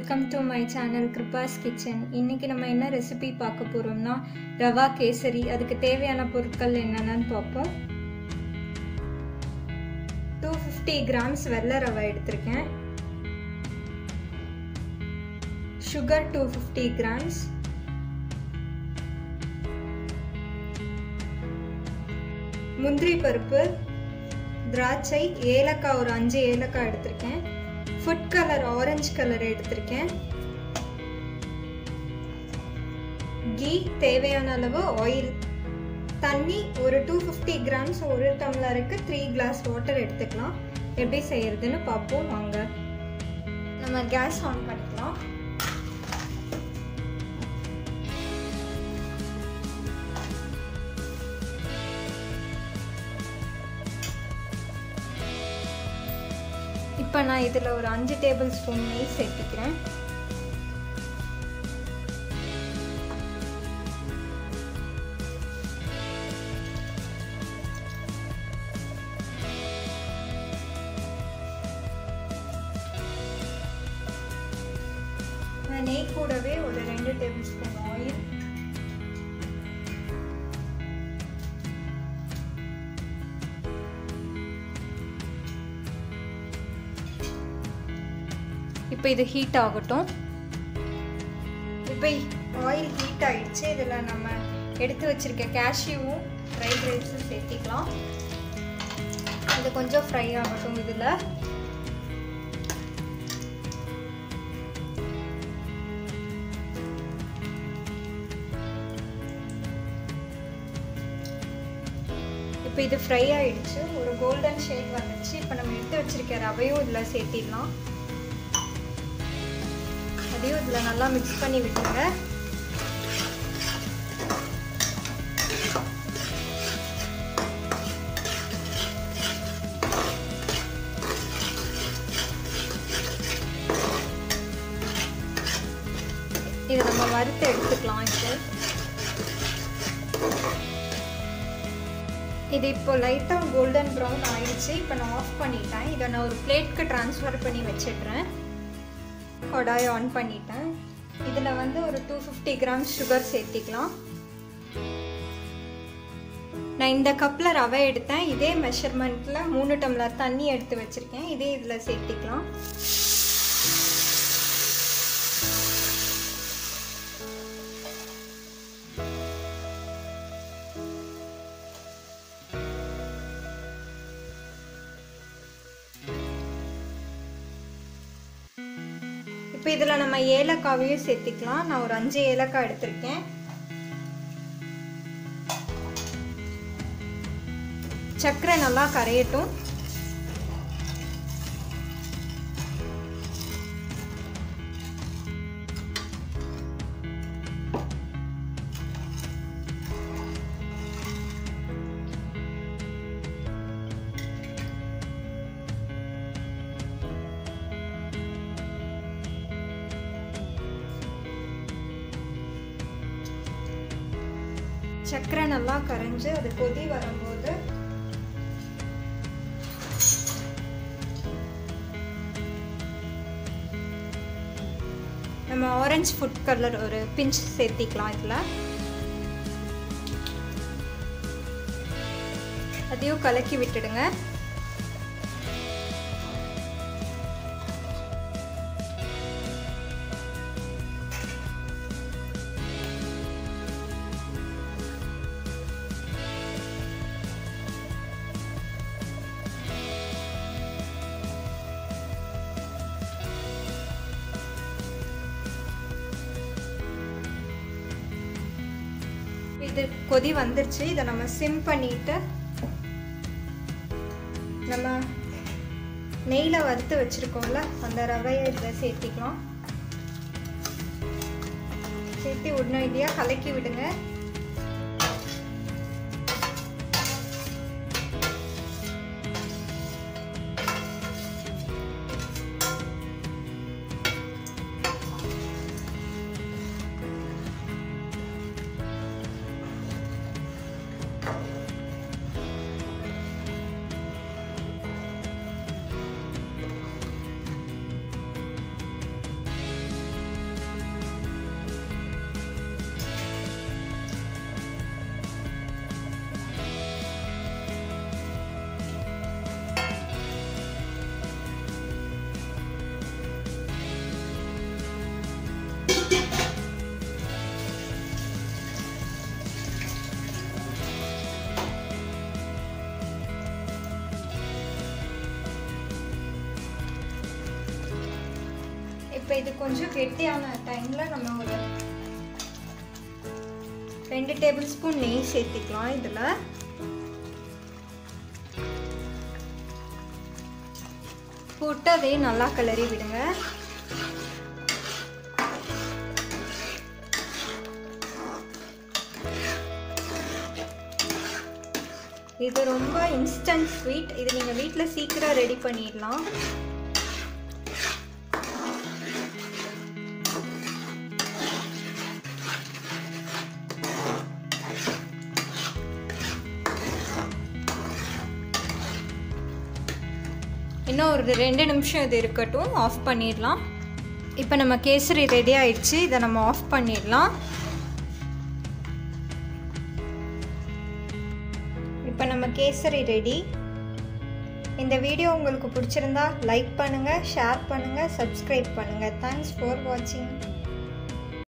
welcome to my channel Kiruba's kitchen இன்னைக்கு நம்ம என்ன ரெசிபி பார்க்க போறோம்னா ரவா கேசரி அதுக்கு தேவையான பொருட்கள் என்னென்னு பார்ப்போம் டூ ஃபிஃப்டி கிராம்ஸ் வெள்ளை ரவை எடுத்திருக்கேன் சுகர் டூ ஃபிஃப்டி கிராம்ஸ் முந்திரி பருப்பு திராட்சை ஏலக்காய் ஒரு அஞ்சு ஏலக்காய் எடுத்திருக்கேன் ஃபுட் கலர் ஆரஞ்சு கலர் எடுத்திருக்கேன் கீ தேவையான அளவு ஆயில் தண்ணி ஒரு டூ ஃபிஃப்டி கிராம்ஸ் ஒரு டம்ளருக்கு த்ரீ கிளாஸ் வாட்டர் எடுத்துக்கலாம் எப்படி செய்யறதுன்னு பார்ப்போம் வாங்க நம்ம கேஸ் ஆன் பண்ணிக்கலாம் இப்போ நான் இதில் ஒரு அஞ்சு டேபிள் ஸ்பூன் நெய் சேர்த்துக்கிறேன் நெய் கூடவே ஒரு ரெண்டு டேபிள் ஸ்பூன் ஆயில் இப்போ இது ஹீட் ஆகட்டும் இப்போ ஆயில் ஹீட் ஆகிடுச்சு இதில் நம்ம எடுத்து வச்சுருக்க கேஷ்யூவும் ஃப்ரைட் ரைஸும் சேர்த்திக்கலாம் இது கொஞ்சம் ஃப்ரை ஆகட்டும் இதில் இப்போ இது ஃப்ரை ஆகிடுச்சு ஒரு கோல்டன் ஷேட் வந்துச்சு இப்போ நம்ம எடுத்து வச்சுருக்க ரவையும் இதில் சேர்த்திடலாம் அதையும் இதில் நல்லா மிக்ஸ் பண்ணி விட்டுருங்க இதை நம்ம வறுத்து எடுத்துக்கலாம் இப்போ இது இப்போ லைட்டாக கோல்டன் ப்ரௌன் ஆயிடுச்சு இப்போ நான் ஆஃப் பண்ணிட்டேன் இதை நான் ஒரு பிளேட்க்கு ட்ரான்ஸ்ஃபர் பண்ணி வச்சிடுறேன் கடாயை ஆன் பண்ணிட்டேன் இதில் வந்து ஒரு டூ ஃபிஃப்டி கிராம் சுகர் சேர்த்திக்கலாம் நான் இந்த கப்பில் ரவை எடுத்தேன் இதே மெஷர்மெண்ட்டில் மூணு டம்ளர் தண்ணி எடுத்து வச்சுருக்கேன் இதே இதில் சேர்த்திக்கலாம் இப்போ இதில் நம்ம ஏலக்காவையும் சேர்த்திக்கலாம் நான் ஒரு அஞ்சு ஏலக்காய் எடுத்திருக்கேன் சர்க்கரை நல்லா கரையட்டும் சர்க்கரை நல்லா கரைஞ்சு அது கொதி வரும்போது நம்ம ஆரஞ்சு ஃபுட் கலர் ஒரு பிஞ்ச் சேர்த்திக்கலாம் இதில் அதையும் கலக்கி விட்டுடுங்க இது கொதி வந்துருச்சு இதை நம்ம சிம் பண்ணிட்டு நம்ம நெய்யில் வறுத்து வச்சுருக்கோம்ல அந்த ரவையை இதில் சேர்த்திக்கலாம் சேர்த்து உடனடியாக கலக்கி விடுங்க இப்போ இது கொஞ்சம் கெட்டியான டைமில் நம்ம ஒரு ரெண்டு டேபிள் ஸ்பூன் நெய் சேர்த்திக்கலாம் இதில் போட்டு அதையும் நல்லா கிளறி விடுங்க இது ரொம்ப இன்ஸ்டன்ட் ஸ்வீட் இது நீங்கள் வீட்டில் சீக்கிரம் ரெடி பண்ணிடலாம் இன்னும் ஒரு ரெண்டு நிமிஷம் இது இருக்கட்டும் ஆஃப் பண்ணிடலாம் இப்போ நம்ம கேசரி ரெடி ஆயிடுச்சு இதை நம்ம ஆஃப் பண்ணிடலாம் இப்போ நம்ம கேசரி ரெடி இந்த வீடியோ உங்களுக்கு பிடிச்சிருந்தா லைக் பண்ணுங்கள் ஷேர் பண்ணுங்கள் சப்ஸ்கிரைப் பண்ணுங்கள் தேங்க்ஸ் ஃபார் வாட்சிங்